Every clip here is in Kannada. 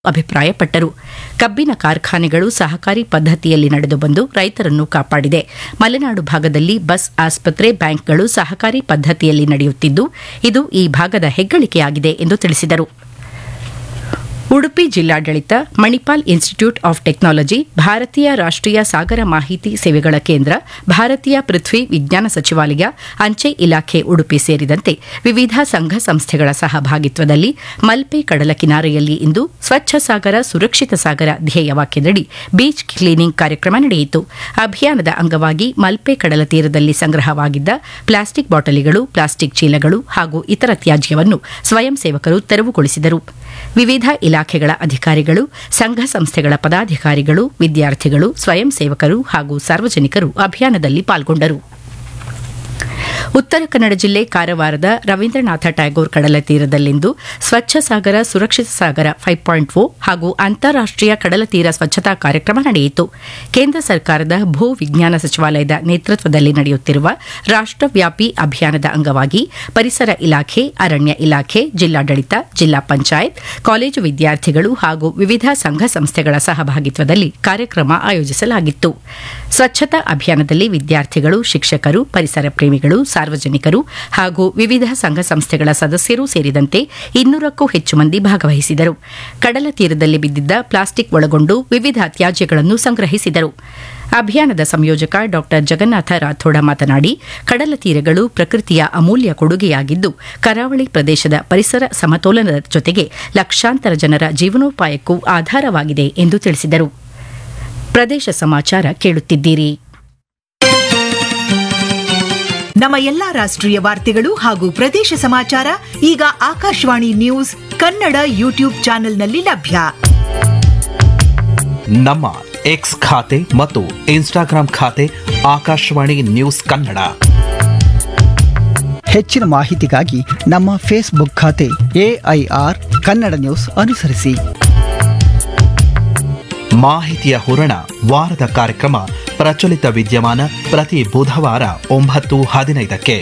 ಅಭಿಪ್ರಾಯಪಟ್ಟರು ಕಬ್ಬಿನ ಕಾರ್ಖಾನೆಗಳು ಸಹಕಾರಿ ಪದ್ದತಿಯಲ್ಲಿ ನಡೆದು ಬಂದು ರೈತರನ್ನು ಕಾಪಾಡಿದೆ ಮಲೆನಾಡು ಭಾಗದಲ್ಲಿ ಬಸ್ ಆಸ್ಪತ್ರೆ ಬ್ಯಾಂಕ್ಗಳು ಸಹಕಾರಿ ಪದ್ದತಿಯಲ್ಲಿ ನಡೆಯುತ್ತಿದ್ದು ಇದು ಈ ಭಾಗದ ಹೆಗ್ಗಳಿಕೆಯಾಗಿದೆ ಎಂದು ತಿಳಿಸಿದರು ಉಡುಪಿ ಜಿಲ್ಲಾಡಳಿತ ಮಣಿಪಾಲ್ ಇನ್ಸ್ಟಿಟ್ಯೂಟ್ ಆಫ್ ಟೆಕ್ನಾಲಜಿ ಭಾರತೀಯ ರಾಷ್ಟೀಯ ಸಾಗರ ಮಾಹಿತಿ ಸೇವೆಗಳ ಕೇಂದ್ರ ಭಾರತೀಯ ಪೃಥ್ವಿ ವಿಜ್ಞಾನ ಸಚಿವಾಲಯ ಅಂಚೆ ಇಲಾಖೆ ಉಡುಪಿ ಸೇರಿದಂತೆ ವಿವಿಧ ಸಂಘ ಸಂಸ್ಥೆಗಳ ಸಹಭಾಗಿತ್ವದಲ್ಲಿ ಮಲ್ಪೆ ಕಡಲ ಕಿನಾರೆಯಲ್ಲಿ ಇಂದು ಸ್ವಚ್ಛ ಸಾಗರ ಸುರಕ್ಷಿತ ಸಾಗರ ಧ್ಯೇಯ ವಾಕ್ಯದಡಿ ಬೀಚ್ ಕ್ಲೀನಿಂಗ್ ಕಾರ್ಯಕ್ರಮ ನಡೆಯಿತು ಅಭಿಯಾನದ ಅಂಗವಾಗಿ ಮಲ್ಪೆ ಕಡಲ ತೀರದಲ್ಲಿ ಸಂಗ್ರಹವಾಗಿದ್ದ ಪ್ಲಾಸ್ಟಿಕ್ ಬಾಟಲಿಗಳು ಪ್ಲಾಸ್ಟಿಕ್ ಚೀಲಗಳು ಹಾಗೂ ಇತರ ತ್ಯಾಜ್ಯವನ್ನು ಸ್ವಯಂ ಸೇವಕರು ತೆರವುಗೊಳಿಸಿದರು ವಿವಿಧ ಇಲಾಖೆಗಳ ಅಧಿಕಾರಿಗಳು ಸಂಘ ಸಂಸ್ಥೆಗಳ ಪದಾಧಿಕಾರಿಗಳು ವಿದ್ಯಾರ್ಥಿಗಳು ಸ್ವಯಂ ಸೇವಕರು ಹಾಗೂ ಸಾರ್ವಜನಿಕರು ಅಭಿಯಾನದಲ್ಲಿ ಪಾಲ್ಗೊಂಡರು ಉತ್ತರ ಕನ್ನಡ ಜಿಲ್ಲೆ ಕಾರವಾರದ ರವೀಂದ್ರನಾಥ ಟ್ಯಾಗೋರ್ ಕಡಲ ತೀರದಲ್ಲಿಂದು ಸ್ವಚ್ಛ ಸಾಗರ ಸುರಕ್ಷಿತ ಸಾಗರ ಫೈವ್ ಪಾಯಿಂಟ್ ಓ ಹಾಗೂ ಅಂತಾರಾಷ್ಟೀಯ ಕಡಲ ತೀರ ಸ್ವಚ್ಛತಾ ಕಾರ್ಯಕ್ರಮ ನಡೆಯಿತು ಕೇಂದ್ರ ಸರ್ಕಾರದ ಭೂ ವಿಜ್ಞಾನ ಸಚಿವಾಲಯದ ನೇತೃತ್ವದಲ್ಲಿ ನಡೆಯುತ್ತಿರುವ ರಾಷ್ಟವ್ಯಾಪಿ ಅಭಿಯಾನದ ಅಂಗವಾಗಿ ಪರಿಸರ ಇಲಾಖೆ ಅರಣ್ಯ ಇಲಾಖೆ ಜಿಲ್ಲಾಡಳಿತ ಜಿಲ್ಲಾ ಪಂಚಾಯತ್ ಕಾಲೇಜು ವಿದ್ಯಾರ್ಥಿಗಳು ಹಾಗೂ ವಿವಿಧ ಸಂಘ ಸಂಸ್ಥೆಗಳ ಸಹಭಾಗಿತ್ವದಲ್ಲಿ ಕಾರ್ಯಕ್ರಮ ಆಯೋಜಿಸಲಾಗಿತ್ತು ಸ್ವಚ್ಛತಾ ಅಭಿಯಾನದಲ್ಲಿ ವಿದ್ಯಾರ್ಥಿಗಳು ಶಿಕ್ಷಕರು ಪರಿಸರ ಪ್ರೇಮಿಗಳು ಸಾರ್ವಜನಿಕರು ಹಾಗೂ ವಿವಿಧ ಸಂಘ ಸಂಸ್ಥೆಗಳ ಸದಸ್ಯರೂ ಸೇರಿದಂತೆ ಇನ್ನೂರಕ್ಕೂ ಹೆಚ್ಚು ಮಂದಿ ಭಾಗವಹಿಸಿದರು ಕಡಲ ತೀರದಲ್ಲಿ ಬಿದ್ದಿದ್ದ ಪ್ಲಾಸ್ಟಿಕ್ ಒಳಗೊಂಡು ವಿವಿಧ ತ್ಯಾಜ್ಯಗಳನ್ನು ಸಂಗ್ರಹಿಸಿದರು ಅಭಿಯಾನದ ಸಂಯೋಜಕ ಡಾ ಜಗನ್ನಾಥ ರಾಥೋಡ ಮಾತನಾಡಿ ಕಡಲ ತೀರಗಳು ಪ್ರಕೃತಿಯ ಅಮೂಲ್ಯ ಕೊಡುಗೆಯಾಗಿದ್ದು ಕರಾವಳಿ ಪ್ರದೇಶದ ಪರಿಸರ ಸಮತೋಲನದ ಜೊತೆಗೆ ಲಕ್ಷಾಂತರ ಜನರ ಜೀವನೋಪಾಯಕ್ಕೂ ಆಧಾರವಾಗಿದೆ ಎಂದು ತಿಳಿಸಿದರು ಪ್ರದೇಶ ಸಮಾಚಾರ ಕೇಳುತ್ತಿದ್ದೀರಿ ನಮ್ಮ ಎಲ್ಲಾ ರಾಷ್ಟ್ರೀಯ ವಾರ್ತೆಗಳು ಹಾಗೂ ಪ್ರದೇಶ ಸಮಾಚಾರ ಈಗ ಆಕಾಶವಾಣಿ ನ್ಯೂಸ್ ಕನ್ನಡ ಯೂಟ್ಯೂಬ್ ಚಾನೆಲ್ನಲ್ಲಿ ಲಭ್ಯ ನಮ್ಮ ಎಕ್ಸ್ ಖಾತೆ ಮತ್ತು ಇನ್ಸ್ಟಾಗ್ರಾಂ ಖಾತೆ ಆಕಾಶವಾಣಿ ನ್ಯೂಸ್ ಕನ್ನಡ ಹೆಚ್ಚಿನ ಮಾಹಿತಿಗಾಗಿ ನಮ್ಮ ಫೇಸ್ಬುಕ್ ಖಾತೆ ಎಐಆರ್ ಕನ್ನಡ ನ್ಯೂಸ್ ಅನುಸರಿಸಿ ಮಾಹಿತಿಯ ಹೂರಣ ವಾರದ ಕಾರ್ಯಕ್ರಮ ಪ್ರಚಲಿತ ವಿದ್ಯಮಾನ ಪ್ರತಿ ಬುಧವಾರ ಒಂಬತ್ತು ಹದಿನೈದಕ್ಕೆ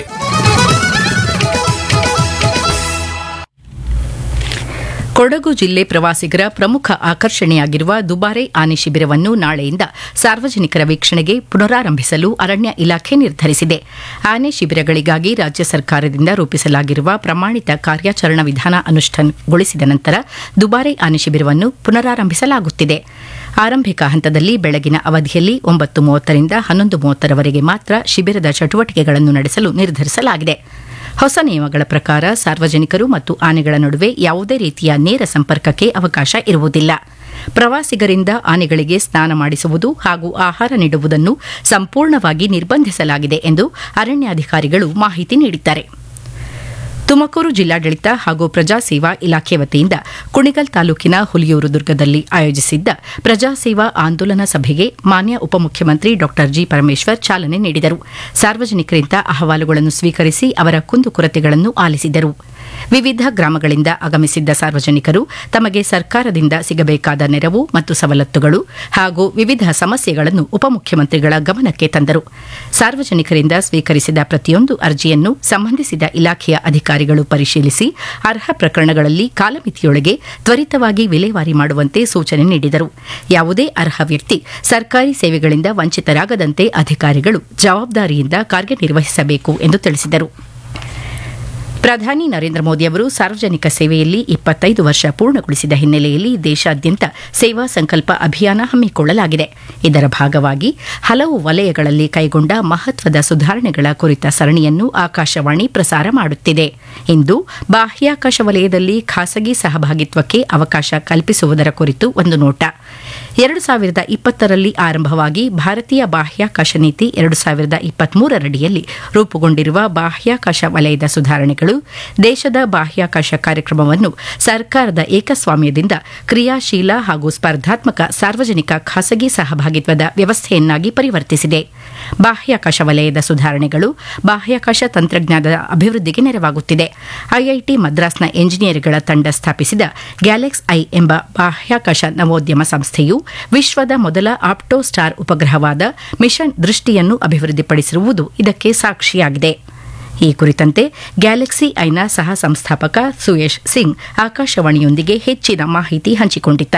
ಕೊಡಗು ಜಿಲ್ಲೆ ಪ್ರವಾಸಿಗರ ಪ್ರಮುಖ ಆಕರ್ಷಣೆಯಾಗಿರುವ ದುಬಾರೆ ಆನೆ ಶಿಬಿರವನ್ನು ನಾಳೆಯಿಂದ ಸಾರ್ವಜನಿಕರ ವೀಕ್ಷಣೆಗೆ ಪುನರಾರಂಭಿಸಲು ಅರಣ್ಯ ಇಲಾಖೆ ನಿರ್ಧರಿಸಿದೆ ಆನೆ ಶಿಬಿರಗಳಿಗಾಗಿ ರಾಜ್ಯ ಸರ್ಕಾರದಿಂದ ರೂಪಿಸಲಾಗಿರುವ ಪ್ರಮಾಣಿತ ಕಾರ್ಯಾಚರಣಾ ವಿಧಾನ ಅನುಷ್ಠಾನಗೊಳಿಸಿದ ನಂತರ ದುಬಾರೆ ಆನೆ ಶಿಬಿರವನ್ನು ಪುನರಾರಂಭಿಸಲಾಗುತ್ತಿದೆ ಆರಂಭಿಕ ಹಂತದಲ್ಲಿ ಬೆಳಗಿನ ಅವಧಿಯಲ್ಲಿ ಒಂಬತ್ತು ಮೂವತ್ತರಿಂದ ಹನ್ನೊಂದು ಮೂವತ್ತರವರೆಗೆ ಮಾತ್ರ ಶಿಬಿರದ ಚಟುವಟಿಕೆಗಳನ್ನು ನಡೆಸಲು ನಿರ್ಧರಿಸಲಾಗಿದೆ ಹೊಸ ನಿಯಮಗಳ ಪ್ರಕಾರ ಸಾರ್ವಜನಿಕರು ಮತ್ತು ಆನೆಗಳ ನಡುವೆ ಯಾವುದೇ ರೀತಿಯ ನೇರ ಸಂಪರ್ಕಕ್ಕೆ ಅವಕಾಶ ಇರುವುದಿಲ್ಲ ಪ್ರವಾಸಿಗರಿಂದ ಆನೆಗಳಿಗೆ ಸ್ನಾನ ಮಾಡಿಸುವುದು ಹಾಗೂ ಆಹಾರ ನೀಡುವುದನ್ನು ಸಂಪೂರ್ಣವಾಗಿ ನಿರ್ಬಂಧಿಸಲಾಗಿದೆ ಎಂದು ಅರಣ್ಯಾಧಿಕಾರಿಗಳು ಮಾಹಿತಿ ನೀಡಿದ್ದಾರೆ ತುಮಕೂರು ಜಿಲ್ಲಾಡಳಿತ ಹಾಗೂ ಪ್ರಜಾಸೇವಾ ಇಲಾಖೆ ವತಿಯಿಂದ ಕುಣಿಗಲ್ ತಾಲೂಕಿನ ಹುಲಿಯೂರು ದುರ್ಗದಲ್ಲಿ ಆಯೋಜಿಸಿದ್ದ ಪ್ರಜಾಸೇವಾ ಆಂದೋಲನ ಸಭೆಗೆ ಮಾನ್ಯ ಉಪಮುಖ್ಯಮಂತ್ರಿ ಡಾ ಜಿ ಪರಮೇಶ್ವರ್ ಚಾಲನೆ ನೀಡಿದರು ಸಾರ್ವಜನಿಕರಿಂದ ಅಹವಾಲುಗಳನ್ನು ಸ್ವೀಕರಿಸಿ ಅವರ ಕುಂದುಕೊರತೆಗಳನ್ನು ಆಲಿಸಿದರು ವಿವಿಧ ಗ್ರಾಮಗಳಿಂದ ಆಗಮಿಸಿದ್ದ ಸಾರ್ವಜನಿಕರು ತಮಗೆ ಸರ್ಕಾರದಿಂದ ಸಿಗಬೇಕಾದ ನೆರವು ಮತ್ತು ಸವಲತ್ತುಗಳು ಹಾಗೂ ವಿವಿಧ ಸಮಸ್ಯೆಗಳನ್ನು ಉಪಮುಖ್ಯಮಂತ್ರಿಗಳ ಗಮನಕ್ಕೆ ತಂದರು ಸಾರ್ವಜನಿಕರಿಂದ ಸ್ವೀಕರಿಸಿದ ಪ್ರತಿಯೊಂದು ಅರ್ಜಿಯನ್ನು ಸಂಬಂಧಿಸಿದ ಇಲಾಖೆಯ ಅಧಿಕಾರಿಗಳು ಪರಿಶೀಲಿಸಿ ಅರ್ಹ ಪ್ರಕರಣಗಳಲ್ಲಿ ಕಾಲಮಿತಿಯೊಳಗೆ ತ್ವರಿತವಾಗಿ ವಿಲೇವಾರಿ ಮಾಡುವಂತೆ ಸೂಚನೆ ನೀಡಿದರು ಯಾವುದೇ ಅರ್ಹ ವ್ಯಕ್ತಿ ಸರ್ಕಾರಿ ಸೇವೆಗಳಿಂದ ವಂಚಿತರಾಗದಂತೆ ಅಧಿಕಾರಿಗಳು ಜವಾಬ್ದಾರಿಯಿಂದ ಕಾರ್ಯನಿರ್ವಹಿಸಬೇಕು ಎಂದು ತಿಳಿಸಿದರು ಪ್ರಧಾನಿ ನರೇಂದ್ರ ಮೋದಿ ಅವರು ಸಾರ್ವಜನಿಕ ಸೇವೆಯಲ್ಲಿ ಇಪ್ಪತ್ತೈದು ವರ್ಷ ಪೂರ್ಣಗೊಳಿಸಿದ ಹಿನ್ನೆಲೆಯಲ್ಲಿ ದೇಶಾದ್ಯಂತ ಸೇವಾ ಸಂಕಲ್ಪ ಅಭಿಯಾನ ಹಮ್ಮಿಕೊಳ್ಳಲಾಗಿದೆ ಇದರ ಭಾಗವಾಗಿ ಹಲವು ವಲಯಗಳಲ್ಲಿ ಕೈಗೊಂಡ ಮಹತ್ವದ ಸುಧಾರಣೆಗಳ ಕುರಿತ ಸರಣಿಯನ್ನು ಆಕಾಶವಾಣಿ ಪ್ರಸಾರ ಮಾಡುತ್ತಿದೆ ಇಂದು ಬಾಹ್ಯಾಕಾಶ ವಲಯದಲ್ಲಿ ಖಾಸಗಿ ಸಹಭಾಗಿತ್ವಕ್ಕೆ ಅವಕಾಶ ಕಲ್ಪಿಸುವುದರ ಕುರಿತು ಒಂದು ನೋಟ ಎರಡು ಸಾವಿರದ ಇಪ್ಪತ್ತರಲ್ಲಿ ಆರಂಭವಾಗಿ ಭಾರತೀಯ ಬಾಹ್ಯಾಕಾಶ ನೀತಿ ಎರಡು ಸಾವಿರದ ಇಪ್ಪತ್ಮೂರರಡಿಯಲ್ಲಿ ರೂಪುಗೊಂಡಿರುವ ಬಾಹ್ಯಾಕಾಶ ವಲಯದ ಸುಧಾರಣೆಗಳು ದೇಶದ ಬಾಹ್ಯಾಕಾಶ ಕಾರ್ಯಕ್ರಮವನ್ನು ಸರ್ಕಾರದ ಏಕಸ್ವಾಮ್ಯದಿಂದ ಕ್ರಿಯಾಶೀಲ ಹಾಗೂ ಸ್ಪರ್ಧಾತ್ಮಕ ಸಾರ್ವಜನಿಕ ಖಾಸಗಿ ಸಹಭಾಗಿತ್ವದ ವ್ಯವಸ್ಥೆಯನ್ನಾಗಿ ಪರಿವರ್ತಿಸಿದೆ ಬಾಹ್ಯಾಕಾಶ ವಲಯದ ಸುಧಾರಣೆಗಳು ಬಾಹ್ಯಾಕಾಶ ತಂತ್ರಜ್ಞಾನದ ಅಭಿವೃದ್ಧಿಗೆ ನೆರವಾಗುತ್ತಿದೆ ಐಐಟಿ ಮದ್ರಾಸ್ನ ಎಂಜಿನಿಯರ್ಗಳ ತಂಡ ಸ್ಥಾಪಿಸಿದ ಗ್ಯಾಲೆಕ್ಸ್ ಐ ಎಂಬ ಬಾಹ್ಯಾಕಾಶ ನವೋದ್ಯಮ ಸಂಸ್ಥೆಯು ವಿಶ್ವದ ಮೊದಲ ಆಪ್ಟೋ ಸ್ಟಾರ್ ಉಪಗ್ರಹವಾದ ಮಿಷನ್ ದೃಷ್ಟಿಯನ್ನು ಅಭಿವೃದ್ಧಿಪಡಿಸಿರುವುದು ಇದಕ್ಕೆ ಸಾಕ್ಷಿಯಾಗಿದೆ ಈ ಕುರಿತಂತೆ ಗ್ಯಾಲಕ್ಸಿ ಐನ ಸಹ ಸಂಸ್ಥಾಪಕ ಸುಯೇಶ್ ಸಿಂಗ್ ಆಕಾಶವಾಣಿಯೊಂದಿಗೆ ಹೆಚ್ಚಿನ ಮಾಹಿತಿ ಹಂಚಿಕೊಂಡಿದ್ದಾರೆ